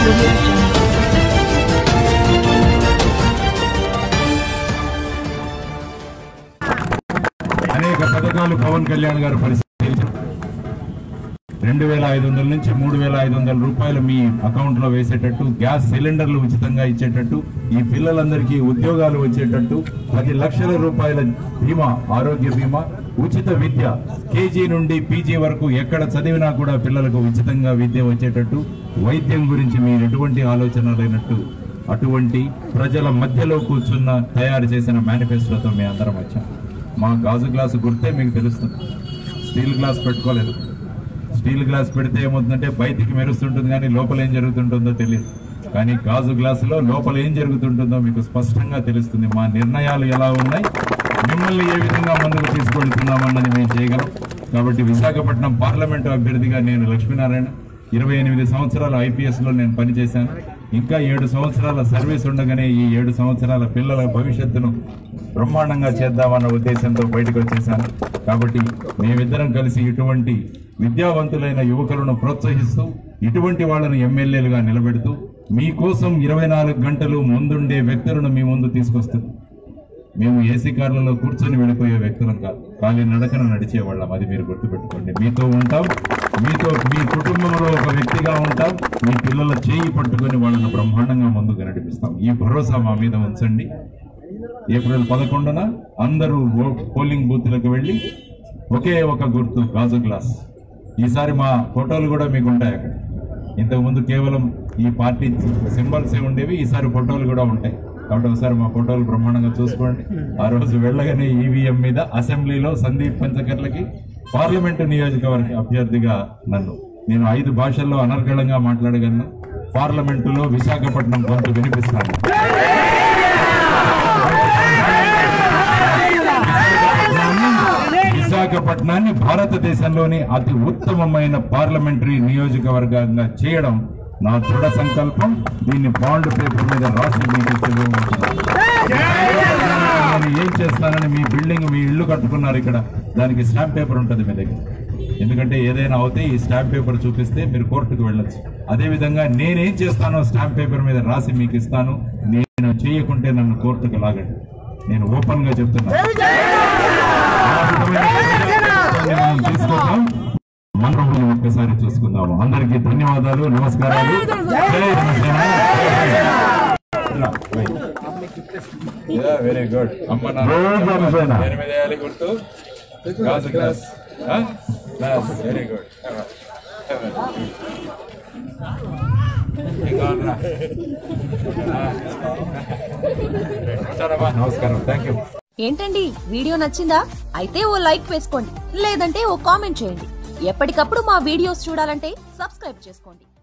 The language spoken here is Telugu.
audio jungle. అనేక పథకాలు పవన్ కళ్యాణ్ గారు పరిశీలించారు రెండు వేల ఐదు వందల నుంచి మూడు వేల ఐదు వందల రూపాయలు మీ అకౌంట్ లో వేసేటట్టు గ్యాస్ సిలిండర్లు ఉచితంగా ఇచ్చేటట్టు ఈ పిల్లలందరికీ ఉద్యోగాలు వచ్చేటట్టు పది లక్షల రూపాయల బీమా ఆరోగ్య బీమా ఉచిత విద్య కేజీ నుండి పీజీ వరకు ఎక్కడ చదివినా కూడా పిల్లలకు ఉచితంగా విద్య వచ్చేటట్టు వైద్యం గురించి మీరు ఎటువంటి ఆలోచన లేనట్టు అటువంటి ప్రజల మధ్యలో కూర్చున్న తయారు చేసిన మేనిఫెస్టోతో మీ అందరం వచ్చాం మా గాజు గ్లాసు గుర్తే మీకు తెలుస్తుంది స్టీల్ గ్లాస్ పెట్టుకోలేదు స్టీల్ గ్లాస్ పెడితే ఏమవుతుందంటే బయటికి మెరుస్తుంటుంది కానీ లోపల ఏం జరుగుతుంటుందో తెలియదు కానీ గాజు గ్లాసులో లోపల ఏం జరుగుతుంటుందో మీకు స్పష్టంగా తెలుస్తుంది మా నిర్ణయాలు ఎలా ఉన్నాయి మిమ్మల్ని ఏ విధంగా ముందుకు తీసుకెళ్తున్నామన్నది మేము చేయగలం కాబట్టి విశాఖపట్నం పార్లమెంటు అభ్యర్థిగా నేను లక్ష్మీనారాయణ ఇరవై ఎనిమిది సంవత్సరాల ఐపీఎస్ లో నేను పనిచేశాను ఇంకా ఏడు సంవత్సరాల సర్వీస్ ఉండగానే ఈ ఏడు సంవత్సరాల పిల్లల భవిష్యత్తును బ్రహ్మాండంగా చేద్దామన్న ఉద్దేశంతో బయటకు వచ్చేసాను కాబట్టి మేమిద్దరం కలిసి ఇటువంటి విద్యావంతులైన యువకులను ప్రోత్సహిస్తూ ఇటువంటి వాళ్ళను ఎమ్మెల్యేలుగా నిలబెడుతూ మీకోసం ఇరవై నాలుగు గంటలు ముందుండే వ్యక్తులను మీ ముందు తీసుకొస్తుంది మేము ఏసీ కార్లలో కూర్చొని వెళ్ళిపోయే వ్యక్తులం కాదు ఖాళీ నడకన నడిచేవాళ్ళం అది మీరు గుర్తుపెట్టుకోండి మీతో ఉంటాం మీతో మీ కుటుంబంలో ఒక వ్యక్తిగా ఉంటాం మీ పిల్లల చేయి పట్టుకొని వాళ్ళని బ్రహ్మాండంగా ముందుకు నడిపిస్తాం ఈ భరోసా మా మీద ఉంచండి ఏప్రిల్ పదకొండున అందరూ ఓ- పోలింగ్ బూత్లకు వెళ్ళి ఒకే ఒక గుర్తు గాజు గ్లాస్ ఈసారి మా ఫోటోలు కూడా మీకు ఉంటాయి అక్కడ ఇంతకు ముందు కేవలం ఈ పార్టీ సింబల్స్ ఏ ఉండేవి ఈసారి ఫోటోలు కూడా ఉంటాయి కాబట్టి ఒకసారి మా ఫోటోలు బ్రహ్మాండంగా చూసుకోండి ఆ రోజు వెళ్ళగానే ఈవీఎం మీద అసెంబ్లీలో సందీప్ పంచకర్లకి పార్లమెంటు నియోజకవర్గ అభ్యర్థిగా నన్ను నేను ఐదు భాషల్లో అనర్గళంగా మాట్లాడగలను పార్లమెంటులో విశాఖపట్నం గొంతు వినిపిస్తాను విశాఖపట్నాన్ని భారతదేశంలోని అతి ఉత్తమమైన పార్లమెంటరీ నియోజకవర్గంగా చేయడం నా దృఢ సంకల్పం దీన్ని బాండ్ పేపర్ మీద రాసి మీకు తెలియజేస్తున్నాను. నేను ఏం చేస్తానని మీ బిల్డింగ్ మీ ఇల్లు కట్టుకున్నారు ఇక్కడ దానికి స్టాంప్ పేపర్ ఉంటుంది మీ దగ్గర ఎందుకంటే ఏదైనా అవుతే ఈ స్టాంప్ పేపర్ చూపిస్తే మీరు కోర్టుకు వెళ్ళొచ్చు అదే విధంగా నేనేం చేస్తానో స్టాంప్ పేపర్ మీద రాసి మీకు ఇస్తాను నేను చేయకుంటే నన్ను కోర్టుకు లాగండి నేను ఓపెన్ గా చెప్తున్నాను ఆ విధమైన ప్రజాప్రభుత్వాన్ని మనం తీసుకుందాం మనోహరం ఒక్కసారి చూసుకుందాము అందరికీ ధన్యవాదాలు నమస్కారాలు జై జనసేన వెరీ గుడ్ అమ్మ నాన్న ఎనిమిది వేయాలి గుర్తు గాజు గ్లాస్ గ్లాస్ వెరీ గుడ్ నమస్కారం థ్యాంక్ యూ ఏంటండి వీడియో నచ్చిందా అయితే ఓ లైక్ వేసుకోండి లేదంటే ఓ కామెంట్ చేయండి ఎప్పటికప్పుడు మా వీడియోస్ చూడాలంటే సబ్స్క్రైబ్ చేసుకోండి